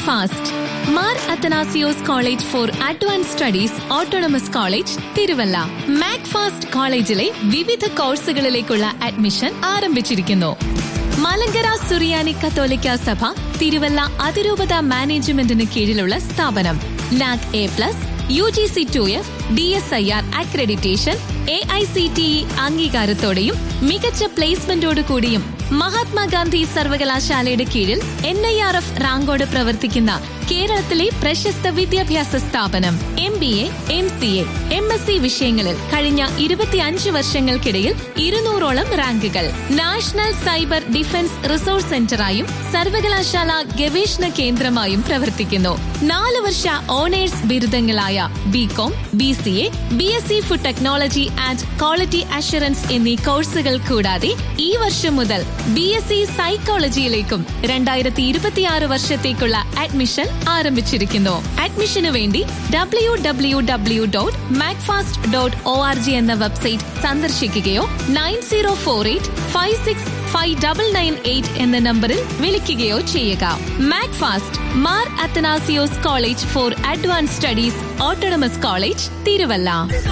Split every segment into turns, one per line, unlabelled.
Fast Mar Athanasios college for advance studies autonomous college Thiruvalla MACFAST കോളേജിലെ വിവിധ കോഴ്സുകളിലേക്കുള്ള admission ആരംഭിച്ചിരിക്കുന്നു മലങ്കര സുറിയാനി കത്തോലിക്ക സഭ തിരുവല്ല അതിരൂപത മാനേജ്മെന്റിന് കീഴിലുള്ള സ്ഥാപനം NAAC A plus U G C two F D S I R accreditation A I C T E അംഗീകാരത്തോടെയും മികച്ച പ്ലേസ്മെന്റോടു കൂടിയും മഹാത്മാഗാന്ധി സർവകലാശാലയുടെ കീഴിൽ എൻ ഐ ആർ എഫ് റാങ്കോട് പ്രവർത്തിക്കുന്ന കേരളത്തിലെ പ്രശസ്ത വിദ്യാഭ്യാസ സ്ഥാപനം M B A M C A M S C വിഷയങ്ങളിൽ കഴിഞ്ഞ ഇരുപത്തിയഞ്ച് വർഷങ്ങൾക്കിടയിൽ ഇരുന്നൂറോളം റാങ്കുകൾ നാഷണൽ സൈബർ ഡിഫൻസ് റിസോഴ്സ് സെന്ററായും സർവകലാശാല ഗവേഷണ കേന്ദ്രമായും പ്രവർത്തിക്കുന്നു നാല് വർഷ ഓണേഴ്സ് ബിരുദങ്ങളായ B Com B C A B S C food technology and quality assurance എന്നീ കോഴ്സുകൾ കൂടാതെ ഈ വർഷം മുതൽ ബി എസ് സി സൈക്കോളജിയിലേക്കും രണ്ടായിരത്തി ഇരുപത്തിയാറ് വർഷത്തേക്കുള്ള അഡ്മിഷൻ ആരംഭിച്ചിരിക്കുന്നു അഡ്മിഷനു വേണ്ടി W W W dot MACFAST dot O R G എന്ന വെബ്സൈറ്റ് സന്ദർശിക്കുകയോ nine zero four eight five six five double nine eight എന്ന നമ്പറിൽ വിളിക്കുകയോ ചെയ്യുക MACFAST Mar Athanasios college for advance studies autonomous college Thiruvalla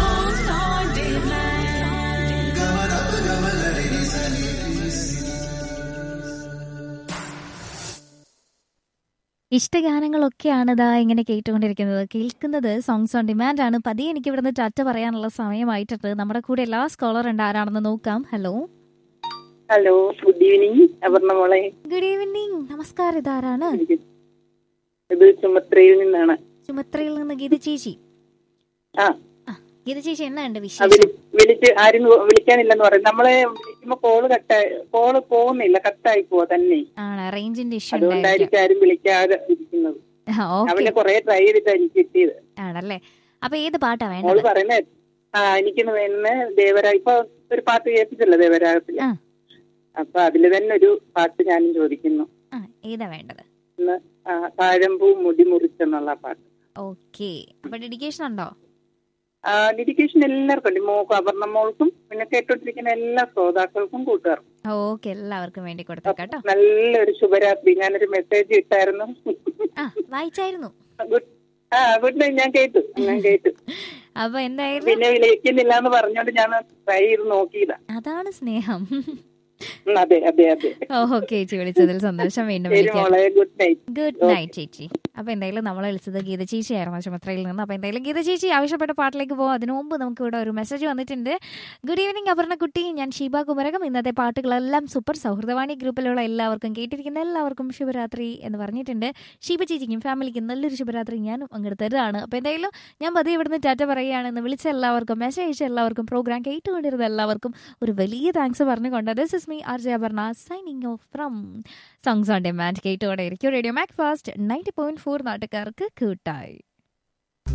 ഇഷ്ടഗാനങ്ങളൊക്കെയാണ് ഇതാ ഇങ്ങനെ കേട്ടുകൊണ്ടിരിക്കുന്നത് കേൾക്കുന്നത് സോങ്സ് ഓൺ ഡിമാൻഡ് ആണ് പതിയെ എനിക്ക് ഇവിടുന്ന് ടാറ്റ പറയാനുള്ള സമയമായിട്ടുണ്ട് നമ്മുടെ കൂടെ എല്ലാ സ്കോളർ ഉണ്ട് ആരാണെന്ന് നോക്കാം hello
hello good evening Aparna മോളെ
ഗുഡ് ഈവനിങ് നമസ്കാരം ഇതാരാണ്
ഇത് ചുമത്രയിൽ നിന്നാണ്
ചുമത്രയിൽ നിന്ന് ഗീത ചേച്ചി
ആ
ആ, ഗീത ചേച്ചി എന്നാണ്ട്
ആ,
വിശേഷം
വിളി- വിളിച്ച് ആരും വിളിക്കാനില്ലെന്ന് പറയും നമ്മളെ വിളിക്കുമ്പോ കോള് കട്ടായി കോള് പോകുന്നില്ല കട്ടായി പോവാ തന്നെ
ആണ് റേഞ്ചിന്റെ ഇഷ്യൂ
അതുകൊണ്ടായിരിക്കും ആരും വിളിക്കാതെ ഇരിക്കുന്നത്
ഓക്കെ
അവനെ കൊറേ ട്രൈ ചെയ്തിട്ടാ എനിക്ക് കിട്ടിയത്
ആണല്ലേ അപ്പൊ ഏത് പാട്ടാ
മോള്
വേണ്ടത്
പറയുന്നേ ആ എനിക്ക് വേണ്ട ദേവരാ ഇപ്പൊ ഒരു പാട്ട് കേൾപ്പിച്ചല്ലോ ദേവരാഗത്തില്
ആ.
അപ്പൊ അതില് തന്നെ ഒരു പാട്ട് ഞാനും ചോദിക്കുന്നു
ആ ഏതാ വേണ്ടത്
ഇന്ന് ആ, താഴമ്പൂ മുടി മുറിച്ചെന്നുള്ള പാട്ട്
ഓക്കെ അപ്പൊ ഡെഡിക്കേഷൻ ഉണ്ടോ
ആ, ഡെഡിക്കേഷൻ എല്ലാവർക്കും ഉണ്ട് മോക്കും അപർണ മോൾക്കും പിന്നെ കേട്ടോണ്ടിരിക്കുന്ന എല്ലാ ശ്രോതാക്കൾക്കും കൂട്ടുകാർക്കും
ഓക്കെ എല്ലാവർക്കും വേണ്ടി കൊടുത്തേക്കാട്ടോ
നല്ലൊരു ശുഭരാത്രി ഞാനൊരു മെസ്സേജ് ഇട്ടായിരുന്നു
ആ വായിച്ചായിരുന്നു
ഗുഡ് ആ ഗുഡ് നൈറ്റ് ഞാൻ കേട്ടു ഞാൻ കേട്ടു
അപ്പൊ എന്തായാലും
പിന്നെ വിളിക്കുന്നില്ല എന്ന് പറഞ്ഞോണ്ട് ഞാൻ ട്രൈ ചെയ്ത് നോക്കിയതാ
അതാണ് സ്നേഹം
ഉം, അതെ അതെ അതെ
ഓക്കെ ചേച്ചി വിളിച്ചതിൽ സന്തോഷം വീണ്ടും
ശരി
വിളിക്കാം
മോളെ good night
good
Okay.
Night ചേച്ചി അപ്പൊ എന്തായാലും നമ്മൾ വിളിച്ചത് ഗീത ചേച്ചിയായിരുന്നു ചുമത്രയിൽ നിന്ന് അപ്പൊ എന്തായാലും ഗീത ചേച്ചി ആവശ്യപ്പെട്ട പാട്ടിലേക്ക് പോകാം അതിനു മുമ്പ് നമുക്ക് ഇവിടെ ഒരു മെസ്സേജ് വന്നിട്ടുണ്ട് ഗുഡ് ഈവനിങ് അപർണ കുട്ടി ഞാൻ ഷീബ കുമരകം ഇന്നത്തെ പാട്ടുകളെല്ലാം സൂപ്പർ സൗഹൃദവാണി ഗ്രൂപ്പിലുള്ള എല്ലാവർക്കും കേട്ടിരിക്കുന്ന എല്ലാവർക്കും ശുഭരാത്രി എന്ന് പറഞ്ഞിട്ടുണ്ട് ഷീബ ചേച്ചിക്കും ഫാമിലിക്കും നല്ലൊരു ശുഭരാത്രി ഞാനും അങ്ങോട്ട് തരുന്നതാണ് അപ്പൊ എന്തായാലും ഞാൻ പതിയെ ഇവിടുന്ന് ടാറ്റ പറയുകയാണെന്ന് വിളിച്ച എല്ലാവർക്കും മെസ്സേജ് അയച്ച എല്ലാവർക്കും പ്രോഗ്രാം കേട്ടുകൊണ്ടിരുന്ന എല്ലാവർക്കും ഒരു വലിയ താങ്ക്സ് പറഞ്ഞുകൊണ്ട് this is me R J Aparna signing off from songs on demand കേട്ടുകൊണ്ടേയിരിക്കും Radio Macfast ninety point four നാട്ടുകാർക്ക് കൂട്ടായി